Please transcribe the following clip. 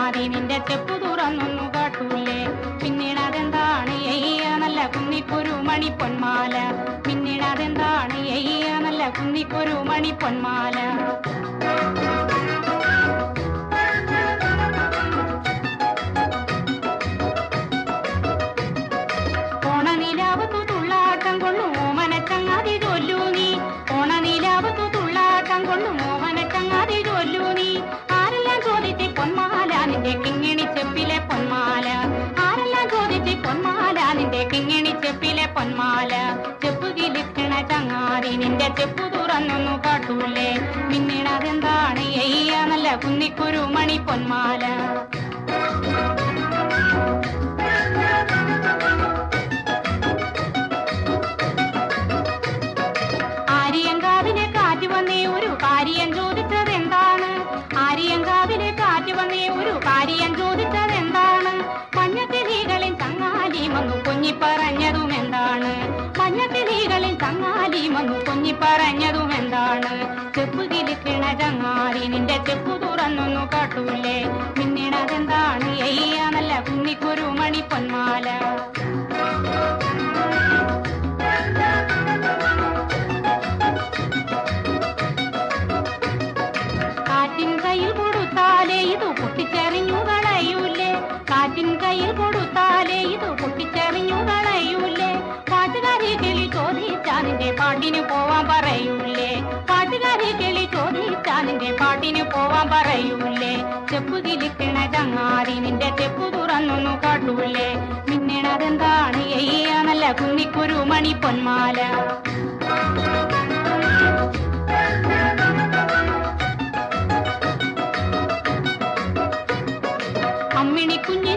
ചങ്ങാതി നിന്റെ ചെപ്പു തുറന്നൊന്നു കാട്ടൂലേ പിന്നീട് അതെന്താണ് എയ്യ നല്ല കുന്നിക്കൊരു മണി പൊന്മാല പിന്നീട് അതെന്താണ് എയ്യ നല്ല കുന്നിക്കൊരു മണി പൊന്മാല ഓണനിലാവത്തു തുള്ളാട്ടം കൊണ്ടു ഓമനച്ചങ്ങാതി ചൊല്ലു നീ ഓണനിലാവത്തു തുള്ളാട്ടം കൊണ്ടു ഓമനച്ചങ്ങാതി ചൊല്ലു നീ ആരെല്ലാം ചോദിച്ച് പൊന്മാല നിന്റെ കിങ്ങിണി ചെപ്പിലെ പൊന്മാല ആരെല്ലാം ചോദിച്ച് പൊന്മാല നിന്റെ കിങ്ങിണി ചെപ്പിലെ പൊന്മാല ചെപ്പു കിലിക്കണ ചങ്ങാതി നിന്റെ ചെപ്പു തുറന്നൊന്നു കാട്ടൂലേ പിന്നീട് അതെന്താണ് എയ്യ നല്ല കുന്നിക്കുരു മണി പൊന്മാല ആര്യങ്കാവിലെ കാറ്റ് വന്നേ ഒരു കാര്യം ചോദിച്ചത് എന്താണ് ആര്യങ്കാവിലെ കാറ്റ് വന്നേ ഒരു കാര്യം ചോദിച്ചത് എന്താണ് മഞ്ഞക്കിളികളിൽ ചങ്ങാലി വന്നു കുഞ്ഞി പറഞ്ഞതും എന്താണ് മഞ്ഞക്കിളികളിൽ ചങ്ങാലി വന്നു കുഞ്ഞി പറഞ്ഞതും എന്താണ് ചെപ്പ് കിലിക്കണ ചങ്ങാതി നിന്റെ ചെപ്പു തുറന്നൊന്നു കാട്ടൂലേ പിന്നീട് അതെന്താണ് എയ്യ നല്ല കുന്നിക്കൊരു മണി പൊന്മാല കാറ്റിൻ കയ്യിൽ കൊടുത്താലേ ഇത് പൊട്ടിച്ചെറിഞ്ഞു കളയൂലേ കാറ്റിൻ കയ്യിൽ കൊടുത്താലേ ഇത് പൊട്ടിച്ചെറിഞ്ഞു കളയൂലേ പാട്ടുകാരി കിളി ചോദിച്ചാ നിന്റെ പാട്ടിന് പോവാൻ പറയൂലേ പാട്ടുകാരി കിളി ചോദിച്ചാ നിന്റെ പാട്ടിന് പോവാൻ പറയൂലേ ചെപ്പ് കിലിക്കണ ചങ്ങാതി നിന്റെ ചെപ്പ് തുറന്നൊന്നു കാട്ടൂലേ പിന്നീട് അതെന്താണ് എയ്യ നല്ല കുന്നിക്കുരു മണി പൊന്മാല അമ്മിണി കുഞ്ഞ്